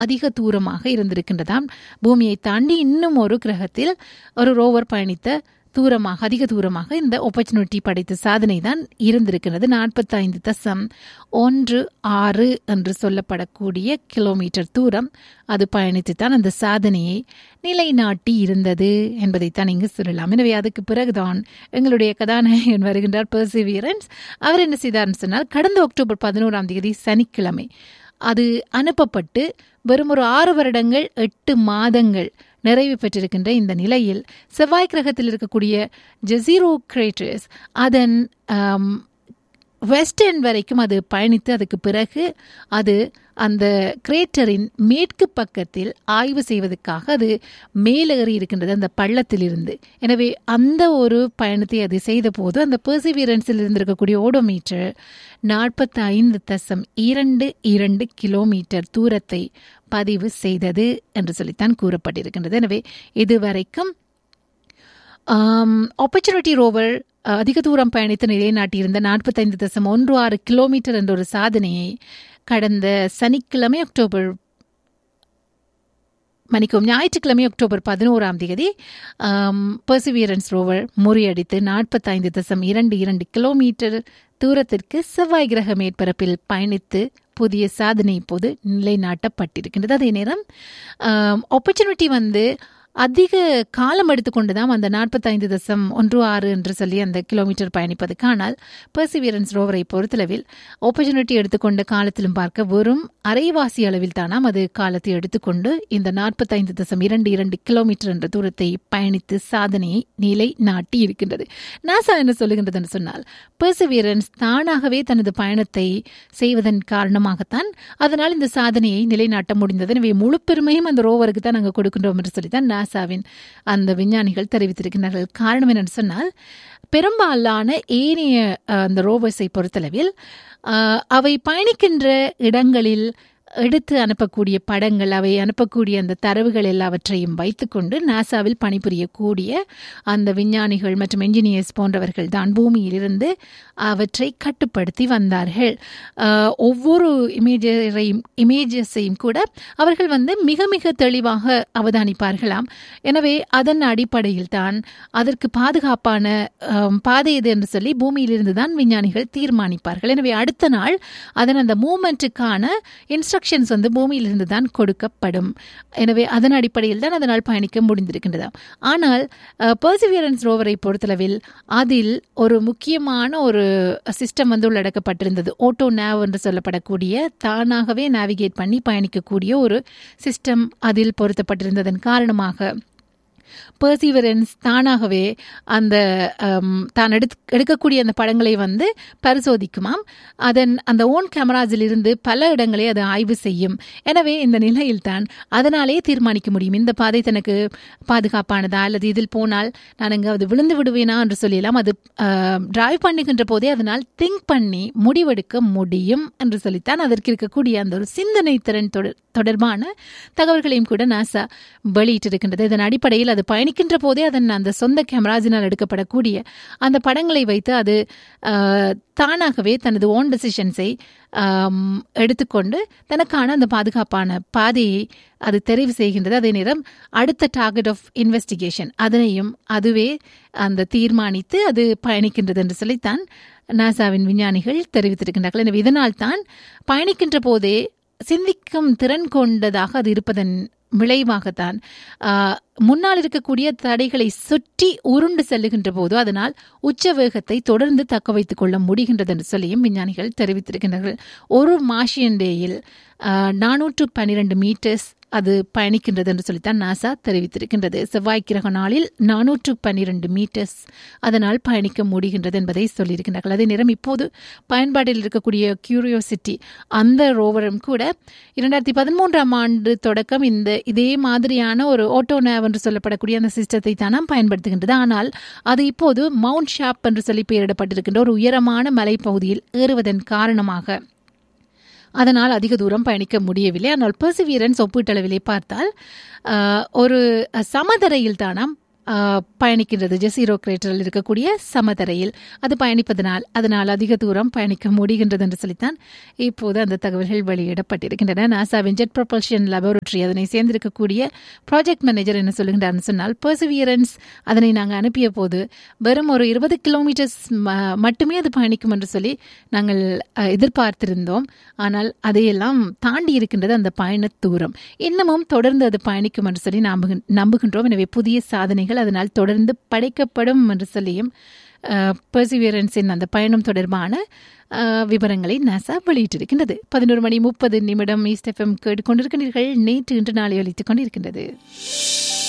அதிக தூரமாக இருந்திருக்கின்றதாம் பூமியை தாண்டி இன்னும் ஒரு கிரகத்தில் ஒரு ரோவர் பயணித்த தூரமாக அதிக தூரமாக இந்த ஆப்பர்ச்சுனிட்டி படைத்த சாதனை தான் இருந்திருக்கிறது நாற்பத்தைந்து தசம் ஒன்று ஆறு என்று சொல்லப்படக்கூடிய கிலோமீட்டர் தூரம் அது பயணித்து தான் அந்த சாதனையை நிலைநாட்டி இருந்தது என்பதைத்தான் இங்கு சொல்லலாம் எனவே அதுக்கு பிறகுதான் எங்களுடைய கதாநாயகன் வருகின்றார் பெர்சிவியரன்ஸ் அவர் என்ன செய்தார்னு சொன்னால் கடந்த அக்டோபர் பதினோராம் தேதி சனிக்கிழமை அது அனுப்பப்பட்டு வெறும் ஒரு ஆறு வருடங்கள் எட்டு மாதங்கள் நிறைவு பெற்றிருக்கின்ற இந்த நிலையில் செவ்வாய் கிரகத்தில் இருக்கக்கூடிய ஜெசீரோ கிரேட்டர்ஸ் அதன் வெஸ்ட் எண்ட் வரைக்கும் அது பயணித்து அதுக்கு பிறகு அது அந்த கிரேட்டரின் மேற்கு பக்கத்தில் ஆய்வு செய்வதற்காக அது மேலேறி இருக்கின்றது அந்த பள்ளத்திலிருந்து எனவே அந்த ஒரு பயணத்தை அது செய்த போது அந்த பெர்சிவியரன்ஸில் இருந்திருக்கக்கூடிய ஓடோமீட்டர் நாற்பத்தி ஐந்து தசம் இரண்டு இரண்டு கிலோமீட்டர் தூரத்தை பதிவு செய்தது என்று சொல்லித்தான் கூறப்பட்டிருக்கின்றது எனவே இதுவரைக்கும் ஆப்பர்ச்சுனிட்டி ரோவர் அதிக தூரம் பயணித்து நிலைநாட்டியிருந்த நாற்பத்தைந்து தசம் ஒன்று ஆறு கிலோமீட்டர் என்ற ஒரு சாதனையை கடந்த சனிக்கிழமை அக்டோபர் மணிக்கும் ஞாயிற்றுக்கிழமை அக்டோபர் பதினோராம் தேதி பர்சிவியரன்ஸ் ரோவர் முறியடித்து நாற்பத்தைந்து தசம் இரண்டு இரண்டு கிலோமீட்டர் தூரத்திற்கு செவ்வாய் கிரக மேற்பரப்பில் பயணித்து புதிய சாதனை இப்போது நிலைநாட்டப்பட்டிருக்கின்றது அதே நேரம் ஆப்பர்ச்சுனிட்டி வந்து அதிக காலம் எடுத்துக்கொண்டு தான் அந்த நாற்பத்தைந்து தசம் ஒன்று ஆறு என்று சொல்லி அந்த கிலோமீட்டர் பயணிப்பதுக்கு ஆனால் பர்சிவியரன்ஸ் ரோவரை பொறுத்தளவில் ஆப்பர்ச்சுனிட்டி எடுத்துக்கொண்ட காலத்திலும் பார்க்க வெறும் அரைவாசி அளவில் தானாம் அது காலத்தை எடுத்துக்கொண்டு இந்த நாற்பத்தைந்து தசம் இரண்டு இரண்டு கிலோமீட்டர் என்ற தூரத்தை பயணித்து சாதனையை நிலை நாட்டி இருக்கின்றது நாசா என்ன சொல்லுகின்றதுன்னு சொன்னால் பர்சிவியரன்ஸ் தானாகவே தனது பயணத்தை செய்வதன் காரணமாகத்தான் அதனால் இந்த சாதனையை நிலைநாட்ட முடிந்தது எனவே முழு பெருமையும் அந்த ரோவருக்கு தான் நாங்கள் கொடுக்கின்றோம் என்று சொல்லித்தான் நாசாவின் அந்த விஞ்ஞானிகள் தெரிவித்திருக்கிறார்கள் காரணம் என்னன்னு சொன்னால் பெரும்பாலான ஏனைய அந்த ரோவர்ஸை பொறுத்தளவில் அவை பயணிக்கின்ற இடங்களில் எடுத்து அனுப்பக்கூடிய படங்கள் அவை அனுப்பக்கூடிய அந்த தரவுகள் எல்லாவற்றையும் வைத்துக்கொண்டு நாசாவில் பணிபுரியக்கூடிய அந்த விஞ்ஞானிகள் மற்றும் என்ஜினியர்ஸ் போன்றவர்கள் தான் பூமியிலிருந்து அவற்றை கட்டுப்படுத்தி வந்தார்கள் ஒவ்வொரு இமேஜரையும் இமேஜஸையும் கூட அவர்கள் வந்து மிக மிக தெளிவாக அவதானிப்பார்களாம் எனவே அதன் அடிப்படையில் தான் அதற்கு பாதுகாப்பான பாதை எது என்று சொல்லி பூமியிலிருந்து தான் விஞ்ஞானிகள் தீர்மானிப்பார்கள் எனவே அடுத்த நாள் அதன் அந்த மூமெண்ட்டுக்கான இன்ஸ்ட்ரக்ஷன் இன்ஸ்ட்ரக்ஷன்ஸ் வந்து பூமியிலிருந்து தான் கொடுக்கப்படும் எனவே அதன் அடிப்படையில் தான் அதனால் பயணிக்க முடிந்திருக்கின்றதாம் ஆனால் பர்சிவியரன்ஸ் ரோவரை பொறுத்தளவில் அதில் ஒரு முக்கியமான ஒரு சிஸ்டம் வந்து உள்ளடக்கப்பட்டிருந்தது ஓட்டோ நேவ் என்று சொல்லப்படக்கூடிய தானாகவே நேவிகேட் பண்ணி பயணிக்கக்கூடிய ஒரு சிஸ்டம் அதில் பொருத்தப்பட்டிருந்ததன் காரணமாக பர்சிவரன்ஸ் தானாகவே அந்த தான் எடுத்து எடுக்கக்கூடிய அந்த படங்களை வந்து பரிசோதிக்குமாம் அதன் அந்த ஓன் கேமராஸில் இருந்து பல இடங்களை அது ஆய்வு செய்யும் எனவே இந்த நிலையில் தான் அதனாலே தீர்மானிக்க முடியும் இந்த பாதை தனக்கு பாதுகாப்பானதா அல்லது இதில் போனால் நான் எங்காவது விழுந்து விடுவேனா என்று சொல்லலாம் அது டிரைவ் பண்ணுகின்ற போதே அதனால் திங்க் பண்ணி முடிவெடுக்க முடியும் என்று சொல்லித்தான் அதற்கு இருக்கக்கூடிய அந்த ஒரு சிந்தனை திறன் தொடர்பான தகவல்களையும் கூட நாசா வெளியிட்டிருக்கின்றது இதன் அடிப்படையில் அது பயணிக்கின்ற போதே அதன் அந்த சொந்த கேமராஸினால் எடுக்கப்படக்கூடிய அந்த படங்களை வைத்து அது தானாகவே தனது ஓன் டெசிஷன்ஸை எடுத்துக்கொண்டு தனக்கான அந்த பாதுகாப்பான பாதையை அது தெரிவு செய்கின்றது அதே நேரம் அடுத்த டார்கெட் ஆஃப் இன்வெஸ்டிகேஷன் அதனையும் அதுவே அந்த தீர்மானித்து அது பயணிக்கின்றது என்று சொல்லித்தான் நாசாவின் விஞ்ஞானிகள் தெரிவித்திருக்கின்றார்கள் எனவே இதனால் தான் பயணிக்கின்ற போதே சிந்திக்கும் திறன் கொண்டதாக அது இருப்பதன் விளைவாகத்தான் முன்னால் இருக்கக்கூடிய தடைகளை சுற்றி உருண்டு செல்லுகின்ற போது அதனால் உச்ச வேகத்தை தொடர்ந்து தக்க வைத்துக் கொள்ள முடிகின்றது என்று சொல்லியும் விஞ்ஞானிகள் தெரிவித்திருக்கின்றார்கள் ஒரு மாஷியன் டேயில் நானூற்று பன்னிரண்டு மீட்டர்ஸ் அது பயணிக்கின்றது என்று சொல்லித்தான் நாசா தெரிவித்திருக்கின்றது செவ்வாய் கிரக நாளில் நானூற்று பன்னிரண்டு மீட்டர்ஸ் அதனால் பயணிக்க முடிகின்றது என்பதை சொல்லியிருக்கின்றார்கள் அதே நேரம் இப்போது பயன்பாட்டில் இருக்கக்கூடிய கியூரியோசிட்டி அந்த ரோவரும் கூட இரண்டாயிரத்தி பதிமூன்றாம் ஆண்டு தொடக்கம் இந்த இதே மாதிரியான ஒரு ஓட்டோ நேவ் என்று சொல்லப்படக்கூடிய அந்த சிஸ்டத்தை தான் பயன்படுத்துகின்றது ஆனால் அது இப்போது மவுண்ட் ஷாப் என்று சொல்லி பெயரிடப்பட்டிருக்கின்ற ஒரு உயரமான மலைப்பகுதியில் ஏறுவதன் காரணமாக அதனால் அதிக தூரம் பயணிக்க முடியவில்லை ஆனால் பெர்சிவியரன்ஸ் ஒப்பீட்டளவிலே பார்த்தால் ஒரு சமதரையில் தானாம் ஆஹ், பயணிக்கின்றது ஜெசீரோ கிரேட்டரில் இருக்கக்கூடிய சமதரையில் அது பயணிப்பதனால் அதனால் அதிக தூரம் பயணிக்க முடிகின்றது என்று சொல்லித்தான் இப்போது அந்த தகவல்கள் வெளியிடப்பட்டிருக்கின்றன நாசாவின் ஜெட் ப்ரொபல்ஷன் லெபோரட்டரி அதனை சேர்ந்திருக்கக்கூடிய ப்ராஜெக்ட் மேனேஜர் என்ன சொல்லுகின்றார்னு சொன்னால் பர்சிவியரன்ஸ் அதனை நாங்கள் அனுப்பிய போது வெறும் ஒரு இருபது கிலோமீட்டர்ஸ் மட்டுமே அது பயணிக்கும் என்று சொல்லி நாங்கள் அஹ், எதிர்பார்த்திருந்தோம் ஆனால் அதையெல்லாம் தாண்டி இருக்கின்றது அந்த பயண தூரம் இன்னமும் தொடர்ந்து அது பயணிக்கும் என்று சொல்லி நம்புகின்- நம்புகின்றோம் எனவே புதிய சாதனைகள் அதனால் தொடர்ந்து படைக்கப்படும் என்று சொல்லியும் பர்சிவியரன்ஸின் அந்த பயணம் தொடர்பான அஹ், விவரங்களை நாசா வெளியிட்டிருக்கின்றது பதினோரு மணி முப்பது நிமிடம் ஈஸ்ட் எஃப்எம் கேட்டுக்கொண்டிருக்கிறீர்கள் நேற்று இன்று நாளை ஒலித்துக் கொண்டிருக்கின்றது